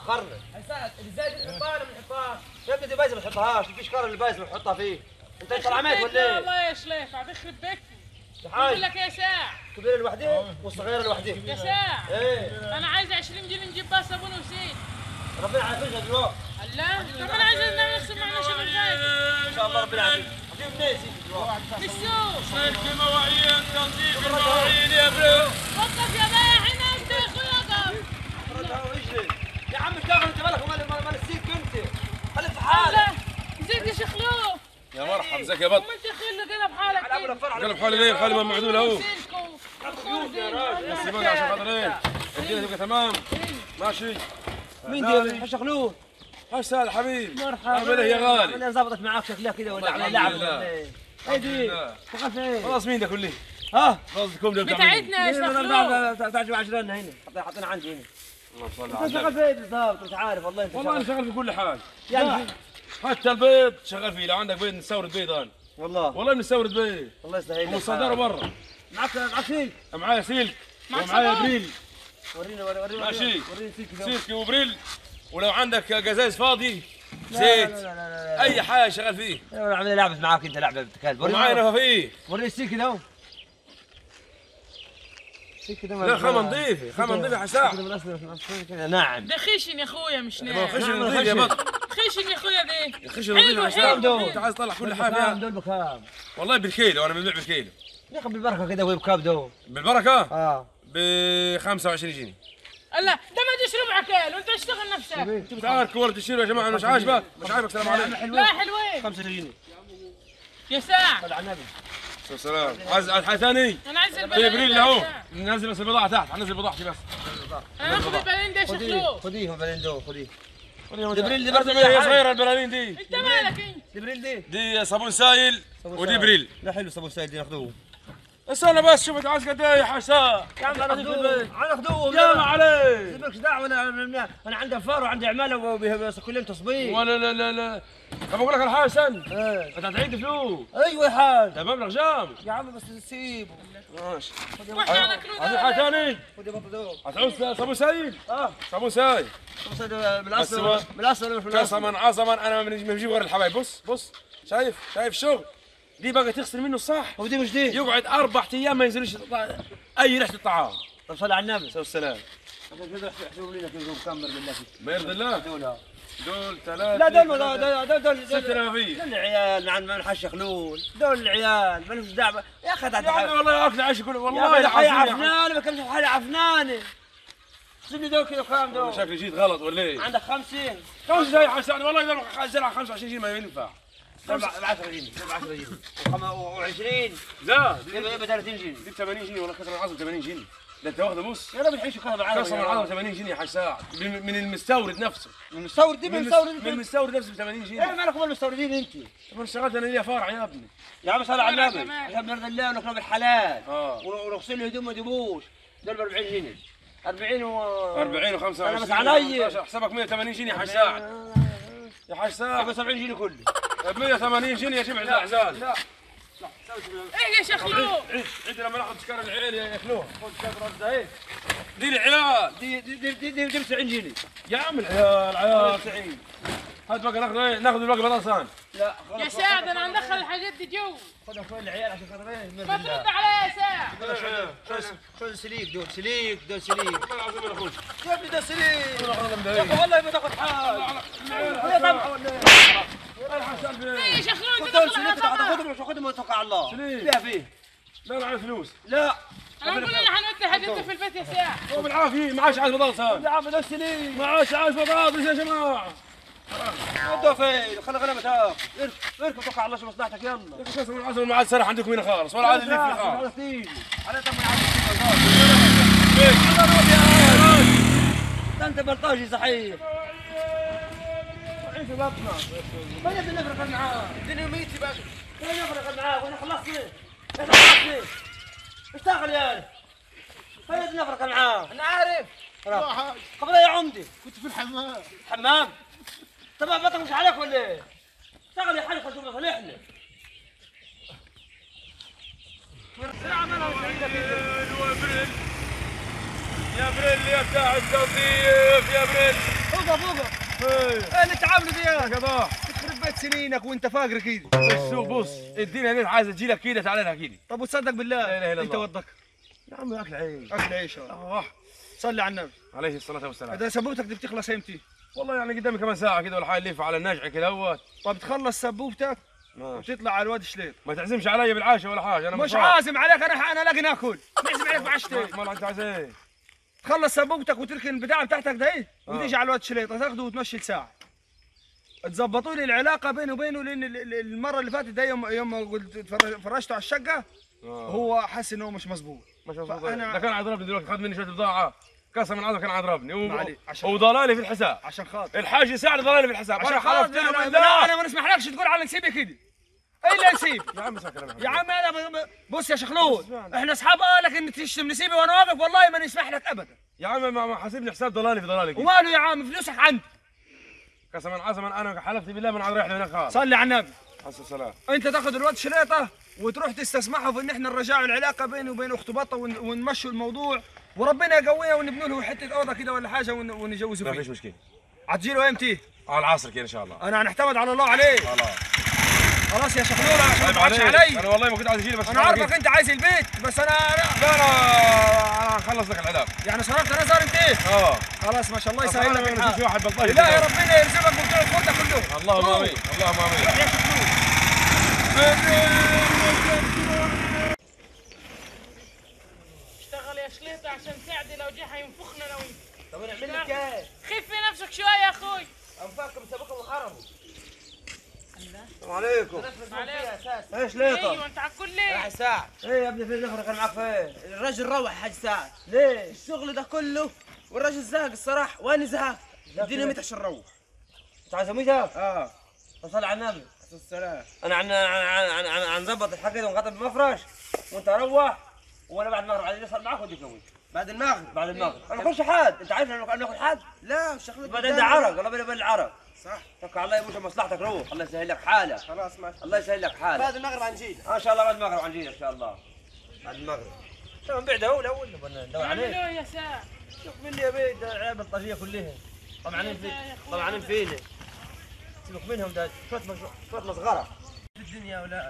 قرن ازاي دي نحطها ولا ما نحطهاش؟ يا ابني دي بايظه ما تحطهاش مفيش قرن اللي بايظ بنحطها فيه انت طلع عماك بيتنا ولا ايه؟ والله يا شليف عم يخرب بيتكم يا بقول حاج لك يا ساعة الكبيره لوحدها والصغيره لوحدها يا ساعة ايه انا عايز 20 جنيه نجيب بها صابون وزيت ربنا يعافيك دلوقتي الله طب انا عايز نغسل معنا شغل فاتح ان شاء الله ربنا يعافيك هجيب منين يا سيدي دلوقتي في السوق في مواعين تنظيف المواعين يا برو وقف يا بايع هنا انت يا اخويا وقف ردها واجري يا عم اشتغل انت مالك ومال مال مال السيك انت خليك في حالك الله زيد يا شيخ لو يا مرحبا ازيك يا بط وما انت اخي اللي قلب حالك على ابو كده. نفر على قلب حالي ليه حالي ما معدول اهو سيلكم. بس يبان عشان خاطرين الدنيا تبقى تمام ماشي مين دي حاج شخلوه هاش سهل حبيبي مرحبا عامل ايه يا غالي انا ظبطت معاك شكلها كده ولا والله على الحمد لعب لله. ولا ايه ايه دي لله. شغال فين خلاص مين ده كله ها خلاص لكم ده بتاعتنا يا شيخ لو تعجب عشرنا هنا حط- حطينا عندي هنا الله صل انت على شغال النبي. فين بالضبط انت عارف والله انت والله انا شغال شغال في كل حال يعني حتى البيض شغال فيه لو عندك بيض نستورد بيض انا والله والله بنستورد بيض الله يستاهل ومصدره برا معك معك سلك معايا سلك معك ومعايا صابون. بريل ورينا ورينا ورينا ماشي. ورينا سلك كده. سلك وبريل ولو عندك جزاز فاضي لا، زيت لا، لا، لا، لا. اي حاجه شغال فيه انا عامل لعبه معاك انت لعبه بنت كلب ومعايا ورينا نفافيه ورينا السلك كده اهو. السلك كده ما- لا خامه نظيفه خامه نظيفه كده حساء من أصل- من أصل كده ناعم ده خشن يا اخويا مش ما ناعم خشن نعم، نظيف يا خشن. بط خشن يا اخويا ده خشن حلو، نظيف حلو. حساء دول. انت عايز تطلع كل حاجه بكام فيها دول بكام والله بالكيلو انا ببيع بالكيلو يا اخي بالبركه كده وهي بكام دول بالبركه اه ب 25 جنيه الله ده ما تشرب عكال وانت اشتغل نفسك تعال كواليتي الشير يا جماعه مش عاجبك مش عاجبك سلام عليكم لا حلوين حلوين 5 جنيه يا ساعة صل على النبي سلام عايز عايز حاجه ثاني انا عايز في البلالين بريل ده اهو يا ساعة. ننزل بس البضاعه تحت حنزل بضاعتي بس انا اخذ البلالين ده يا شيخ خذيه لو خذيهم بلين دول خذيه دبريل دبريل- دبريل دبريل هي حاجة. صغيره البلالين دي انت مالك انت جبريل دي دي صابون سايل ودي بريل لا حلو صابون سايد دي ناخذوه استنى بس شوف انت عايز قد ايه يا حساء يا عم ناخذوه ناخذوه يا ما عليك مالكش دعوه انا انا انا عندي فار وعندي عماله وبه- كل يوم تصبيح ولا لا لا لا طب اقول لك على حاجه استنى إيه. انت هتعيد فلوس ايوه يا حاج ده مبلغ جامد يا عم بس سيبه ماشي واحنا ناكلوا عايز حاجه ده ثاني خذ يا بطل دول هتعوز صابون سايل اه صابون سايل صابون سايد من الاصل هو- من الاصل ولا مش من الاصل قسما عظما انا ما بنجي- ما بجيب غير الحبايب بص بص شايف شايف الشغل دي بقى تغسل منه الصح ودي مش دي يقعد اربع ايام ما ينزلش يطلع- اي ريحه الطعام طب صل على النبي والسلام عشان كده احسبوا لنا كده مكمل بالله فيك ما يرضي الله دول ها. دول ثلاثة لا دول دول دول دول ست دول نافية دول العيال عن من حش خلول دول العيال ما لهمش دعوه يا اخي يا عمي والله اكل عيش كله والله والله يا حي عظيم يا عفنانه ما كانش حي عفنانه سيب لي دول كده كام حبيبي. دول شكلي جيت غلط ولا ايه؟ عندك 50 خمس زي حسان والله اذا زرع 25 جنيه ما ينفع ب 10 جنيه ب 10 جنيه و20 لا يبقى يبقى 30 جنيه دي 80 جنيه ولا كسر العظم 80 جنيه ده انت واخده بص يا رب نعيش كهرباء العالم كسر العظم 80 جنيه يا حسان من من المستورد نفسه من المستورد دي من من المستورد المس- من دي المستورد نفسه ب 80 ايه جنيه مالك ومال المستوردين انت طب انا اشتغلت انا ليا فرع يا ابني يا عم صل على لا، النبي كمان. عشان بنرضى الله وناكل بالحلال اه ونغسل له هدوم ما يدوبوش دول ب 40 جنيه 40 و 40 و25 أنا بس علي. حسابك 180 جنيه يا حسان يا حسان يبقى 70 جنيه كله ب 180 جنيه يا شبع احزان لا ايه يا شيخ لو عيد عيد لما ناخذ سكر العيال ياكلوها خذ كبر الزهيد دي العيال دي دي دي دي دي ب 70 جنيه يا عم العيال عيال 90 هات بقى ناخذ ايه ناخذ الباقي بطاطسان لا يا سعد انا هندخل الحاجات دي جو خذ اخوي العيال عشان خاطر ايه ما ترد عليا يا سعد خذ خذ سليك دول سليك دول سليك والله العظيم انا اخوك يا ابني ده سليك والله يا أخي والله ما تاخذ حال يا طبعا ولا ايه يا شيخ لو انت دول تدخل سليك على طبعا. خذهم خذهم وتوكل على الله سليك. فيها فيه لا انا عايز فلوس لا انا نقول انا حنودي حاجتي في البيت يا سعد هو بالعافيه ما عادش عايز بطاطس هذا يا عم ده سليك ما عادش عايز بطاطس يا جماعه ودوا فين خلي غلبة تاخذ اركب اركب توكل على الله شو مصلحتك يلا قسم العظم ما عاد سرح عندكم هنا خالص ولا عاد اللي في خالص على تيجي على تم ده انت بلطجي صحيح صحيح في بطنك ما يبي نفرق معاه الدنيا ميتي بقى ما نفرق معاه وانا خلصني انا خلصني اشتغل يا اخي ما يبي نفرق معاه انا عارف قبل يا عمدي كنت في الحمام حمام طبعا بطنك مش عليك ولا ايه؟ اشتغل يا حاج خلص صلحنا يا بريل يا بتاع التوظيف يا بريل فوقها فوقها ايه ايه اللي تعاملوا يا فيها قضاء يخرب بيت سنينك وانت فاقر كده السوق بص الدنيا دي عايزه تجي لك كده تعالى لها كده طب وتصدق بالله لا إله إلا انت الله. ودك يا عم اكل عيش اكل عيش هذا. اه صلي على النبي عليه الصلاه والسلام اذا سبوبتك دي بتخلص امتى؟ والله يعني قدامي كمان ساعه كده ولا حاجه نلف على النجع كده هو طب تخلص سبوبتك وتطلع على الواد شليط ما تعزمش علي بالعشاء ولا حاجه انا مش فاضي. عازم عليك انا انا لاقي ناكل نعزم عليك بعشتين ما انت عايز ايه تخلص سبوبتك وتركن البداعه بتاعتك ده آه. وتيجي على الواد شليط تاخده وتمشي لساعه تظبطوا لي العلاقه بيني وبينه لان ال- ال- المره اللي فاتت ده يوم يوم قلت فرج- فرجته على الشقه هو هو حس انه مش مظبوط مش مظبوط فأنا- ده كان عضربني دلوقتي خد مني شويه بضاعه قسما من عظمه كان عضربني و... معلي، عشان- وضلالي في الحساب عشان خاطر الحاج يساعد ضلالي في الحساب عشان انا خاطر حلفت لا, له لا, لا, بالله انا ما نسمحلكش تقول على نسيبي كده الا نسيب يا عم اسمع كلامي يا عم انا ب- ب- بص يا شخلول احنا اصحاب اه لكن تشتم نسيبي وانا واقف والله ما نسمح لك ابدا يا عم ما ما حاسبني حساب ضلالي في ضلالي كده. وماله يا عم فلوسك عندي قسما عظما انا حلفت بالله من عاد رايح هناك خالص صلي على النبي حس السلام انت تاخذ الواد شريطه وتروح تستسمحه في ان احنا نرجعوا العلاقه بيني وبين اخت بطه ون- ونمشوا الموضوع وربنا يقويها ونبنوا له حته اوضه كده ولا حاجه ون- ونجوزوا ما فيه فيش مشكله عتجيله امتى؟ على العصر كده ان شاء الله انا هنعتمد على الله عليه خلاص خلاص يا شخلول عشان ما عيب تضحكش عليك علي انا والله ما كنت عايز اجي بس انا عارفك انت عايز البيت بس انا أنا- لا انا انا اخلص لك العلاج يعني صرفت نظر انت اه خلاص ما شاء الله أصلاً يسهل أنا لك ما نسيت الحال واحد بلطجي لا يا كده. ربنا يرزقك بطول الخلده كله اللهم روح. امين اللهم امين روح يا شخلول اشتغل يا شليطة عشان سعدي لو جه حينفخنا انا وانت طب نعمل لك ايه؟ خف في نفسك شوية يا اخوي انفاكم سبقوا وخربوا السلام عليكم عليك ايش ايوه انت على الكل ليه؟ ساعة ايه يا ابني في نفر كان معك فين؟ الراجل روح حاج ساعة ليه؟ الشغل ده كله والراجل زهق الصراحة وانا زهقت ادينا متى عشان نروح انت عايز اميتك؟ اه صل على النبي السلام انا عن عن عن عن, عن ظبط الحاجه دي ونغطي بمفرش وانت روح وانا بعد المغرب عايز اصل معاك ودي كوي بعد المغرب بعد المغرب انا بخش حاد انت عارف انا بناخذ حاد لا شغلك بعد عندي عرق والله بيني وبين العرق صح توكل على الله يا ابوي مصلحتك روح الله يسهل لك حالك خلاص ماشي الله يسهل لك حالك بعد المغرب هنجي ان شاء الله بعد المغرب عنجينا ان شاء الله بعد المغرب تمام نبيع دولة ولا بدنا ندور عليه اعملوا يا ساعة شوف من يا بيت العيال البلطجيه كلها طمعانين في طمعانين فينا سيبك منهم ده شويه مش- شويه مصغره في الدنيا ولا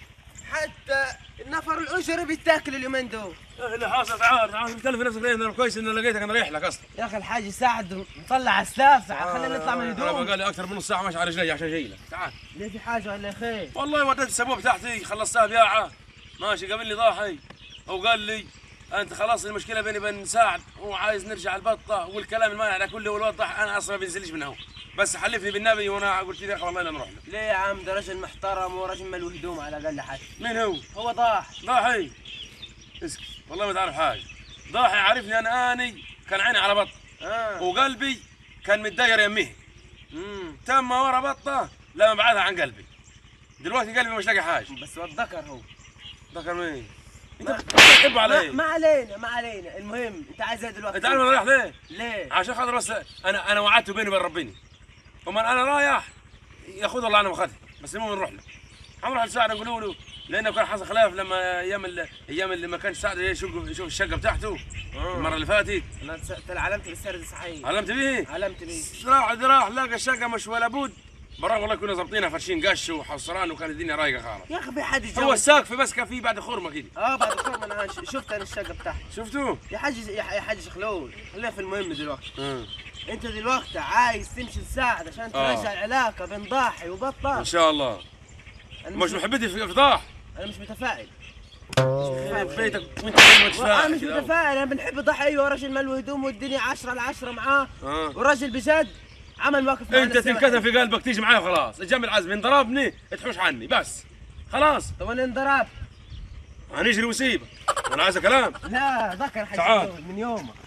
حتى النفر الأجرة بيتاكل اليومين دول اللي حاصل تعال تعال تكلف نفسك ليه انا كويس اني لقيتك انا رايح لك اصلا يا اخي الحاج ساعد مطلع الساف خلينا نطلع من انا الهدوم بقى لي اكثر من نص ساعه ماشي على رجلي عشان جاي لك تعال ليه في حاجة ولا يا خير والله وديت السبوب تحتي خلصتها بياعه ماشي قابل لي ضاحي وقال لي انت خلاص المشكله بيني وبين سعد هو عايز نرجع البطه والكلام المانع ده كله والوضح انا اصلا ما بنزلش من هون بس حلفني بالنبي وانا قلت لي يا اخي والله لا نروح له ليه يا عم ده راجل محترم ورجل ملو هدوم على الأقل حتى مين هو؟ هو ضاح ضاحي اسكت والله ما تعرف حاجه ضاحي عارفني انا اني كان عيني على بط اه وقلبي كان متداير يميه امم تم ورا بطه لما بعدها عن قلبي دلوقتي قلبي مش لاقي حاجه بس هو الذكر هو ذكر مين؟ انت ما- بتحب ما, علي ما علينا ما علينا المهم انت عايز ايه دلوقتي انت عارف انا رايح ليه؟ ليه عشان خاطر بس انا انا وعدته بيني وبين ربنا وما انا رايح ياخذ الله انا واخذها بس المهم نروح له هنروح لسعد نقول له لانه كان حصل خلاف لما ايام ال- ايام اللي ما كانش سعد يشوف يشوف الشقه بتاعته المره اللي فاتت انا س- علمت بالسرد صحيح علمت بيه علمت بيه راح راح لقى الشقه مش ولا بد برا والله كنا ظابطينها فرشين قش وحصران وكانت الدنيا رايقه خالص يا اخي في حد هو يتجوز السقف بس كان فيه بعد خرمه كده اه بعد الخرم انا ش- شفت انا الشقه بتاعتي شفتوه؟ يا حاج يا ح- يا حاج شخلول خلينا في المهم دلوقتي آه. انت دلوقتي عايز تمشي تساعد عشان آه. ترجع العلاقه بين ضاحي وبطه ان شاء الله انا مش محبتي في فضاح انا مش متفائل في بيتك وانت ما انا تفاهم مش متفائل انا بنحب ضحي ايوه راجل ملو هدوم والدنيا 10 على 10 معاه آه. والراجل بجد عمل واقف معانا انت السنة تنكتم في قلبك تيجي معايا خلاص الجمل عزمي ضربني تحوش عني بس خلاص طب انا انضرب هنجري وسيبك وانا عايز كلام لا ذكر حاج تعال. شخلول من يومه